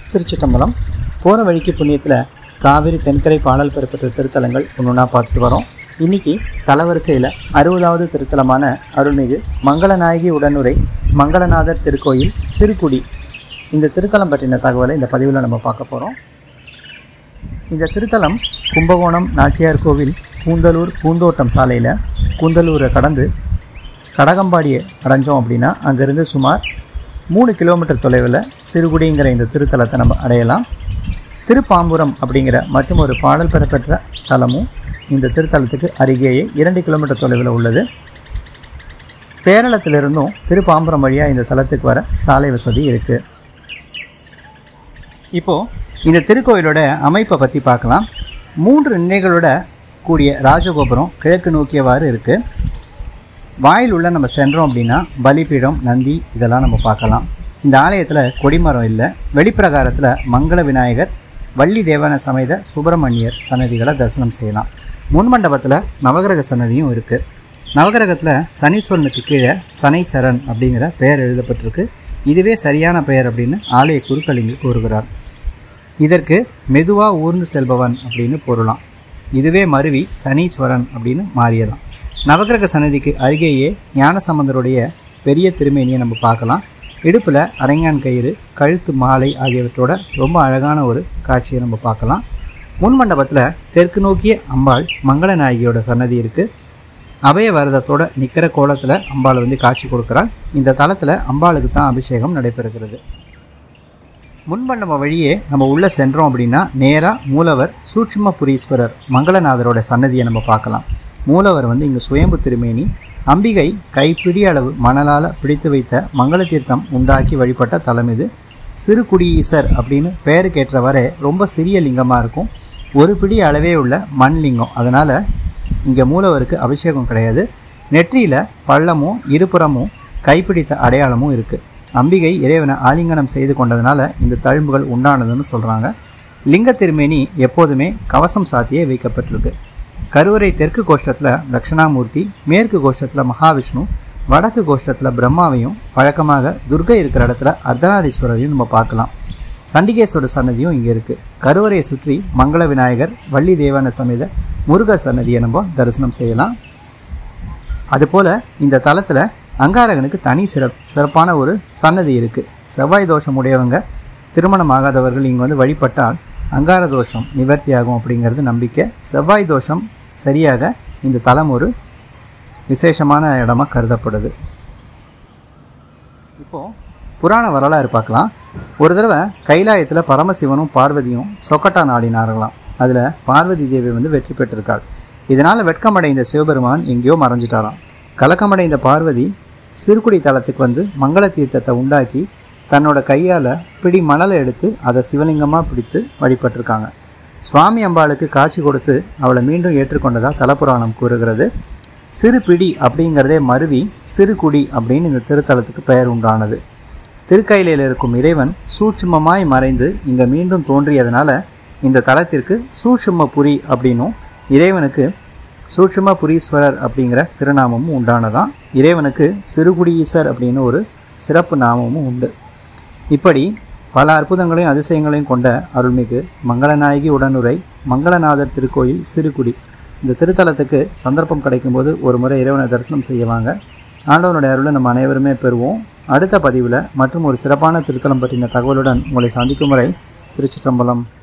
திருச்சிட்டம்பலம் போகிற வழிக்கு புண்ணியத்தில் காவிரி தென்கரை பாடல் பெறப்பட்ட திருத்தலங்கள் ஒன்று ஒன்றா பார்த்துட்டு வரோம் இன்னைக்கு தலவரிசையில் அறுபதாவது திருத்தலமான அருள்மிகு மங்களநாயகி உடனுரை மங்களநாதர் திருக்கோயில் சிறுகுடி இந்த திருத்தலம் பற்றின தகவலை இந்த பதிவில் நம்ம பார்க்க போகிறோம் இந்த திருத்தலம் கும்பகோணம் நாச்சியார் கோவில் கூந்தலூர் பூந்தோட்டம் சாலையில் கூந்தலூரை கடந்து கடகம்பாடியை அடைஞ்சோம் அப்படின்னா அங்கேருந்து சுமார் மூணு கிலோமீட்டர் தொலைவில் சிறுகுடிங்கிற இந்த திருத்தலத்தை நம்ம அடையலாம் திருப்பாம்புரம் அப்படிங்கிற மற்றும் ஒரு பாடல் பெறப்பெற்ற தலமும் இந்த திருத்தலத்துக்கு அருகேயே இரண்டு கிலோமீட்டர் தொலைவில் உள்ளது பேரளத்திலிருந்தும் திருப்பாம்புரம் வழியாக இந்த தலத்துக்கு வர சாலை வசதி இருக்குது இப்போது இந்த திருக்கோயிலோட அமைப்பை பற்றி பார்க்கலாம் மூன்று நிலைகளோட கூடிய ராஜகோபுரம் கிழக்கு நோக்கியவாறு இருக்குது வாயில் உள்ள நம்ம சென்றோம் அப்படின்னா பலிபீடம் நந்தி இதெல்லாம் நம்ம பார்க்கலாம் இந்த ஆலயத்தில் கொடிமரம் இல்லை வெளிப்பிரகாரத்தில் மங்கள விநாயகர் வள்ளி தேவன சமேத சுப்பிரமணியர் சன்னதிகளை தரிசனம் செய்யலாம் முன்மண்டபத்தில் நவகிரக சன்னதியும் இருக்குது நவகிரகத்தில் சனீஸ்வரனுக்கு கீழே சனைச்சரன் அப்படிங்கிற பெயர் எழுதப்பட்டிருக்கு இதுவே சரியான பெயர் அப்படின்னு ஆலய குருக்களிங்க கூறுகிறார் இதற்கு மெதுவாக ஊர்ந்து செல்பவன் அப்படின்னு பொருளாம் இதுவே மருவி சனீஸ்வரன் அப்படின்னு மாறியதாம் நவகிரக சன்னதிக்கு அருகேயே ஞானசம்பந்தருடைய பெரிய திருமேனியை நம்ம பார்க்கலாம் இடுப்பில் அரங்கான் கயிறு கழுத்து மாலை ஆகியவற்றோட ரொம்ப அழகான ஒரு காட்சியை நம்ம பார்க்கலாம் முன் மண்டபத்தில் தெற்கு நோக்கிய அம்பாள் மங்களநாயகியோட சன்னதி இருக்குது அபய வரதத்தோட நிற்கிற கோலத்தில் அம்பாள் வந்து காட்சி கொடுக்குறாள் இந்த தலத்தில் அம்பாளுக்கு தான் அபிஷேகம் நடைபெறுகிறது முன்மண்டப வழியே நம்ம உள்ளே சென்றோம் அப்படின்னா நேராக மூலவர் சூட்சுமபுரீஸ்வரர் மங்களநாதரோட சன்னதியை நம்ம பார்க்கலாம் மூலவர் வந்து இங்கே சுயம்பு திருமேனி அம்பிகை கைப்பிடி அளவு மணலால் பிடித்து வைத்த மங்கள தீர்த்தம் உண்டாக்கி வழிபட்ட தலம் இது சிறுகுடியீசர் அப்படின்னு பெயருக்கேற்றவரை ரொம்ப சிறிய லிங்கமாக இருக்கும் ஒரு பிடி அளவே உள்ள மண் லிங்கம் அதனால் இங்கே மூலவருக்கு அபிஷேகம் கிடையாது நெற்றியில் பள்ளமும் இருபுறமும் கைப்பிடித்த அடையாளமும் இருக்குது அம்பிகை இறைவனை ஆலிங்கனம் செய்து கொண்டதுனால இந்த தழும்புகள் உண்டானதுன்னு சொல்கிறாங்க லிங்க திருமேனி எப்போதுமே கவசம் சாத்தியே வைக்கப்பட்டிருக்கு கருவறை தெற்கு கோஷ்டத்தில் தட்சிணாமூர்த்தி மேற்கு கோஷ்டத்தில் மகாவிஷ்ணு வடக்கு கோஷ்டத்தில் பிரம்மாவையும் வழக்கமாக துர்கை இருக்கிற இடத்துல அர்த்தநாரீஸ்வரரையும் நம்ம பார்க்கலாம் சண்டிகேஸ்வரர் சன்னதியும் இங்கே இருக்குது கருவறையை சுற்றி மங்கள விநாயகர் வள்ளி தேவான சமேத முருகர் சன்னதியை நம்ம தரிசனம் செய்யலாம் அதுபோல் இந்த தலத்தில் அங்காரகனுக்கு தனி சிறப் சிறப்பான ஒரு சன்னதி இருக்குது செவ்வாய் தோஷம் உடையவங்க திருமணம் ஆகாதவர்கள் இங்கே வந்து வழிபட்டால் அங்கார தோஷம் நிவர்த்தியாகும் அப்படிங்கிறது நம்பிக்கை செவ்வாய் தோஷம் சரியாக இந்த தலம் ஒரு விசேஷமான இடமா கருதப்படுது இப்போது புராண வரலாறு பார்க்கலாம் ஒரு தடவை கைலாயத்தில் பரமசிவனும் பார்வதியும் சொக்கட்டா நாடினார்களாம் அதில் பார்வதி தேவி வந்து வெற்றி பெற்றிருக்காள் இதனால் வெட்கமடைந்த சிவபெருமான் எங்கேயோ மறைஞ்சிட்டாராம் கலக்கமடைந்த பார்வதி சிறுகுடி தலத்துக்கு வந்து மங்கள தீர்த்தத்தை உண்டாக்கி தன்னோட கையால் பிடி மணலை எடுத்து அதை சிவலிங்கமாக பிடித்து வழிபட்டிருக்காங்க சுவாமி அம்பாளுக்கு காட்சி கொடுத்து அவளை மீண்டும் ஏற்றுக்கொண்டதாக தலப்புராணம் கூறுகிறது சிறு பிடி அப்படிங்கிறதே மருவி சிறுகுடி அப்படின்னு இந்த திருத்தலத்துக்கு பெயர் உண்டானது திருக்கையிலையில் இருக்கும் இறைவன் சூட்சுமமாய் மறைந்து இங்கே மீண்டும் தோன்றியதுனால இந்த தலத்திற்கு சூட்சுமபுரி அப்படின்னும் இறைவனுக்கு சூட்சுமபுரீஸ்வரர் அப்படிங்கிற திருநாமமும் உண்டானதான் இறைவனுக்கு சிறுகுடியீசர் அப்படின்னு ஒரு சிறப்பு நாமமும் உண்டு இப்படி பல அற்புதங்களையும் அதிசயங்களையும் கொண்ட அருள்மிகு மங்களநாயகி உடனுரை மங்களநாதர் திருக்கோயில் சிறுகுடி இந்த திருத்தலத்துக்கு சந்தர்ப்பம் கிடைக்கும்போது ஒரு முறை இறைவனை தரிசனம் செய்வாங்க ஆண்டவனுடைய அருளை நம்ம அனைவருமே பெறுவோம் அடுத்த பதிவில் மற்றும் ஒரு சிறப்பான திருத்தலம் பற்றின தகவலுடன் உங்களை சந்திக்கும் வரை திருச்சிற்றம்பலம்